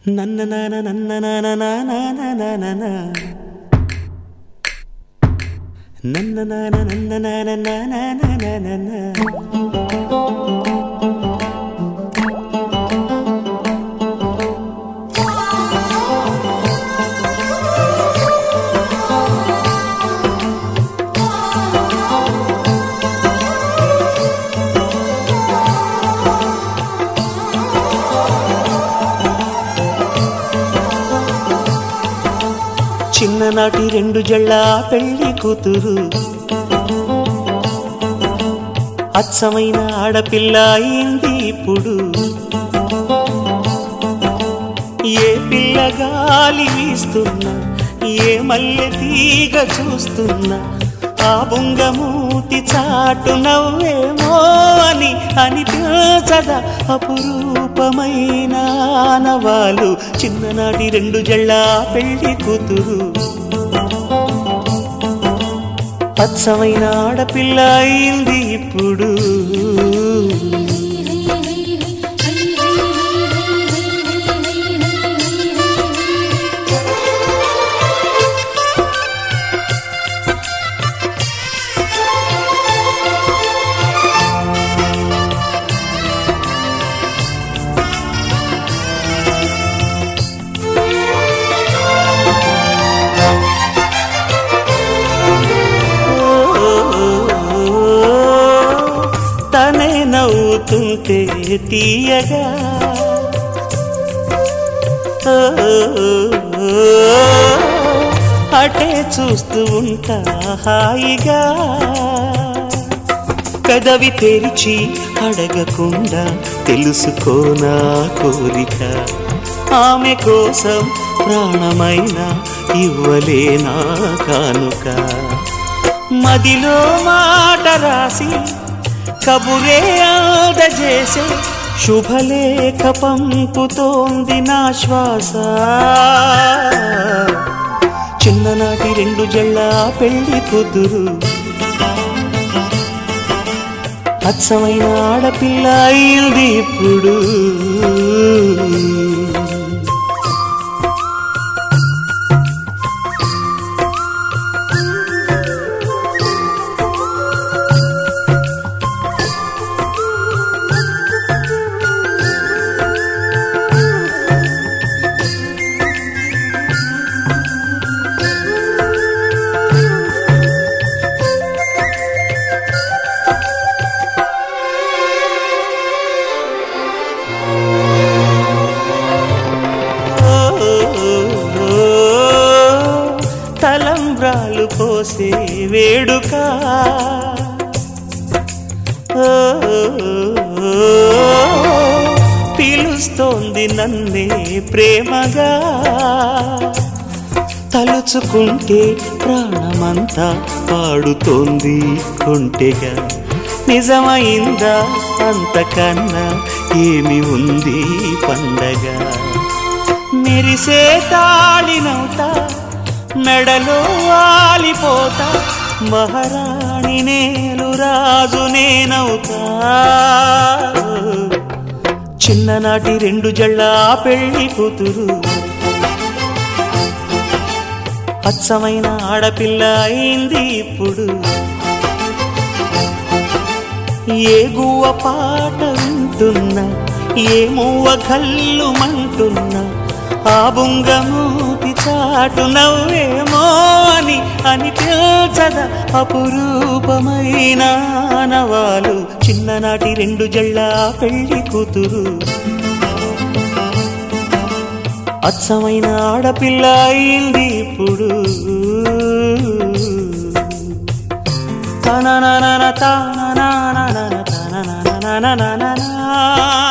నన్న నాన నన్న నాన నాన నాన నాన నన్న నాన నన్న నాన నాన నాన నాన చిన్ననాటి రెండు జళ్ళ పెళ్లి కూతురు అచ్చమైన ఆడపిల్ల అయింది ఇప్పుడు ఏ పిల్ల గాలి వీస్తున్నా ఏ మల్లె తీగ చూస్తున్నా ఆ బుంగమూతి చాటు నవ్వేమో అని అనిపించదా అపురూపమైన నవాలు చిన్ననాటి రెండు జళ్ళ పెళ్లి కూతురు అచ్చమైన ఆడపిల్ల అయింది ఇప్పుడు తనే నవ్వుతుంటే తీయగా ఓ, అటే చూస్తూ ఉంటా హాయిగా కదవి తెరిచి అడగకుండా తెలుసుకోనా కోరిక ఆమె కోసం ప్రాణమైన ఇవ్వలేనా కానుక మదిలో మాట రాసి కబురే ఆదజేసే శుభలేఖ పంపుతోంది నా శ్వాస చిన్ననాటి రెండు జళ్ళ పెళ్లి కూతురు అచ్చమైన ఆడపిల్ల అయింది ఇప్పుడు తలంబ్రాలు పోసే వేడుక ఓ, పిలుస్తోంది నన్నే ప్రేమగా తలుచుకుంటే ప్రాణమంతా పాడుతోంది కొంటెగా నిజమైందా అంతకన్నా ఏమి ఉంది పండగ మెరిసే తాళినవుతా మెడలో వాలిపోతా మహారాణి నేను రాజు నేనవుతా చిన్ననాటి రెండు జళ్ళ పెళ్లి కూతురు అచ్చమైన ఆడపిల్ల అయింది ఇప్పుడు ఏ గువ్వ పాట వింటున్నా ఏ మువ్వ కళ్ళు మంటున్నా ఆ బుంగమూతి చాటు నవ్వేమో అని అనిపించద అపురూపమైన నవాలు చిన్ననాటి రెండు జళ్ళ పెళ్లి కూతురు అచ్చమైన ఆడపిల్ల అయింది ఇప్పుడు తనననన తనననన తనననన